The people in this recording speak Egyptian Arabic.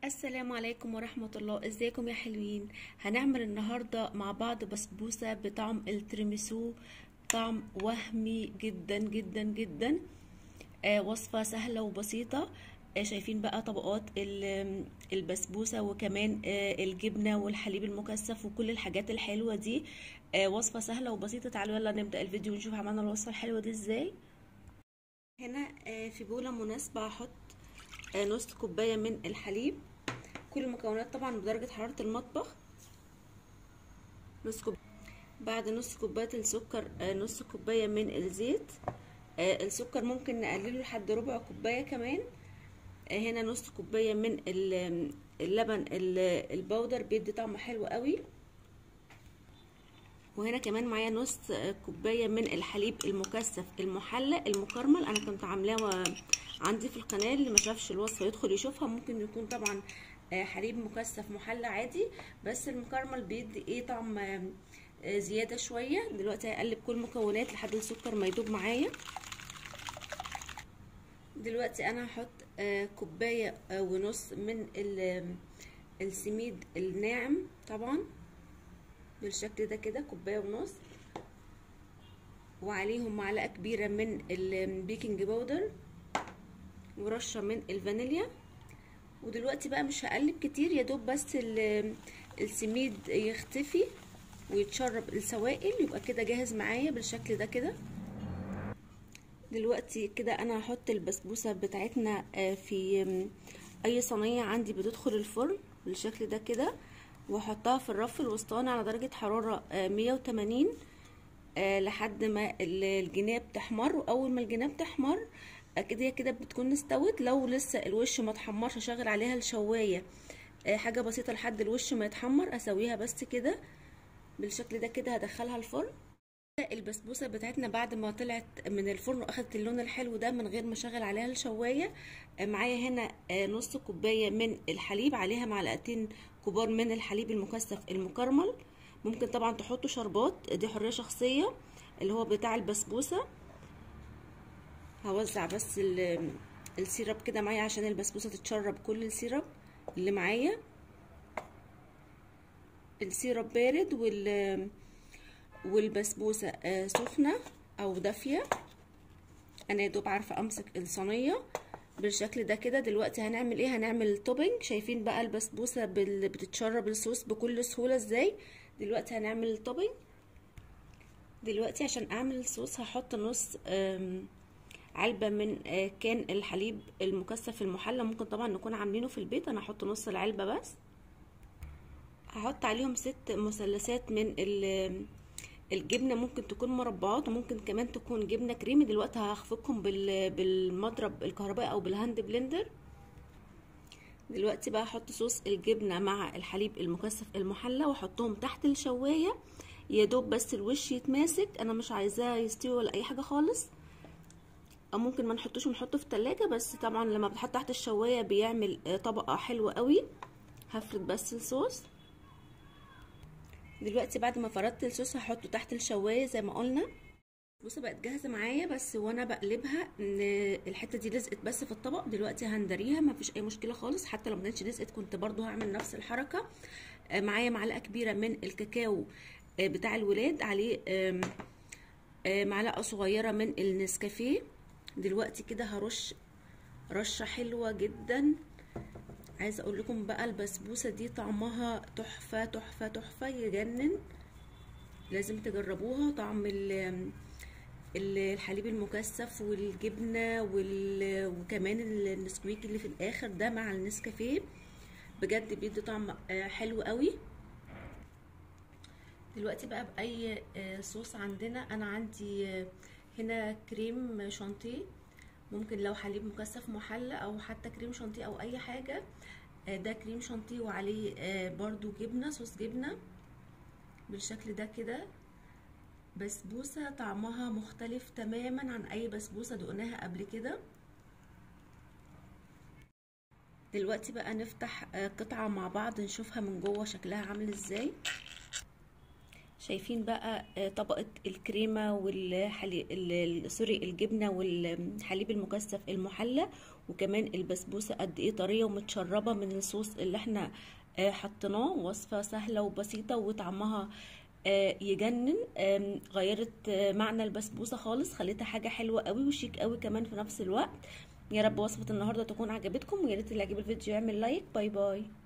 السلام عليكم ورحمة الله ازيكم يا حلوين هنعمل النهاردة مع بعض بسبوسة بطعم التريميسو طعم وهمي جدا جدا جدا آه وصفة سهلة وبسيطة آه شايفين بقى طبقات ال- البسبوسة وكمان آه الجبنة والحليب المكثف وكل الحاجات الحلوة دي آه وصفة سهلة وبسيطة تعالوا يلا نبدأ الفيديو ونشوف عملنا الوصفة الحلوة دي ازاي هنا آه في بولة مناسبة هحط آه نص كوباية من الحليب كل المكونات طبعا بدرجة حرارة المطبخ نص كوب بعد نص كوباية السكر آه نص كوباية من الزيت آه السكر ممكن نقلله لحد ربع كوباية كمان آه هنا نص كوباية من اللبن البودر بيدي طعم حلو قوي وهنا كمان معايا نص كوباية من الحليب المكثف المحلى المكرمل انا كنت عاملاه عندي في القناة اللي ما شافش الوصفة يدخل يشوفها ممكن يكون طبعا حليب مكثف محلى عادي بس المكرمل بيدي ايه طعم زيادة شوية دلوقتي هقلب كل المكونات لحد السكر ما يدوب معايا دلوقتي انا هحط كوباية ونص من السميد الناعم طبعا بالشكل ده كده كوبايه ونص وعليهم معلقه كبيره من البيكنج باودر ورشه من الفانيليا ودلوقتي بقى مش هقلب كتير يا دوب بس السميد يختفي ويتشرب السوائل يبقى كده جاهز معايا بالشكل ده كده دلوقتي كده انا هحط البسبوسه بتاعتنا في اي صينيه عندي بتدخل الفرن بالشكل ده كده واحطها في الرف الوسطاني على درجة حرارة 180 لحد ما الجناب تحمر واول ما الجناب تحمر كده هي كده بتكون استوت لو لسه الوش ما اتحمرش اشغل عليها الشوايه حاجه بسيطه لحد الوش ما يتحمر اسويها بس كده بالشكل ده كده هدخلها الفرن البسبوسه بتاعتنا بعد ما طلعت من الفرن واخدت اللون الحلو ده من غير ما اشغل عليها الشوايه معايا هنا نص كوبايه من الحليب عليها معلقتين كبار من الحليب المكثف المكرمل ممكن طبعا تحطوا شربات دي حريه شخصيه اللي هو بتاع البسبوسه هوزع بس السيرب كده معايا عشان البسبوسه تتشرب كل السيرب اللي معايا السيرب بارد وال والبسبوسه سخنه او دافيه انا يا دوب عارفه امسك الصينيه بالشكل ده كده دلوقتي هنعمل ايه هنعمل توبنج شايفين بقى البسبوسه بال... بتتشرب الصوص بكل سهوله ازاي دلوقتي هنعمل التوبنج دلوقتي عشان اعمل الصوص هحط نص علبه من كان الحليب المكثف المحلى ممكن طبعا نكون عاملينه في البيت انا هحط نص العلبه بس هحط عليهم ست مثلثات من الجبنه ممكن تكون مربعات وممكن كمان تكون جبنه كريمي دلوقتي هخفقهم بالمضرب الكهربائي او بالهاند بلندر دلوقتي بقى احط صوص الجبنه مع الحليب المكثف المحلى واحطهم تحت الشوايه يا دوب بس الوش يتماسك انا مش عايزاه يستوي ولا اي حاجه خالص او ممكن ما نحطوش ونحطه في التلاجة بس طبعا لما بتحط تحت الشوايه بيعمل طبقه حلوه قوي هفرد بس الصوص دلوقتي بعد ما فردت الصوص هحطه تحت الشوايه زي ما قلنا بصوا بقت جاهزه معايا بس وانا بقلبها ان الحته دي لزقت بس في الطبق دلوقتي هندريها ما فيش اي مشكله خالص حتى لو ما كانتش لزقت كنت برضو هعمل نفس الحركه معايا معلقه كبيره من الكاكاو بتاع الولاد عليه معلقه صغيره من النسكافيه دلوقتي كده هرش رشه حلوه جدا عايزه اقول لكم بقى البسبوسه دي طعمها تحفه تحفه تحفه يجنن لازم تجربوها طعم الحليب المكثف والجبنه وكمان النسكويك اللي في الاخر ده مع النسكافيه بجد بيدي طعم حلو قوي دلوقتي بقى باي صوص عندنا انا عندي هنا كريم شانتيه ممكن لو حليب مكثف محلى او حتى كريم شانتيه او اي حاجه ده كريم شانتيه وعليه برضو جبنه صوص جبنه بالشكل ده كده بسبوسه طعمها مختلف تماما عن اي بسبوسه دقناها قبل كده دلوقتي بقى نفتح قطعه مع بعض نشوفها من جوه شكلها عامل ازاي شايفين بقى طبقة الكريمة والحليب سوري الجبنة والحليب المكثف المحلى وكمان البسبوسه قد ايه طريه ومتشربه من الصوص اللي احنا آه حطيناه وصفه سهله وبسيطه وطعمها آه يجنن آه غيرت آه معنى البسبوسه خالص خليتها حاجه حلوه قوي وشيك قوي كمان في نفس الوقت يا رب وصفه النهارده تكون عجبتكم ويا ريت اللي عجب الفيديو يعمل لايك باي باي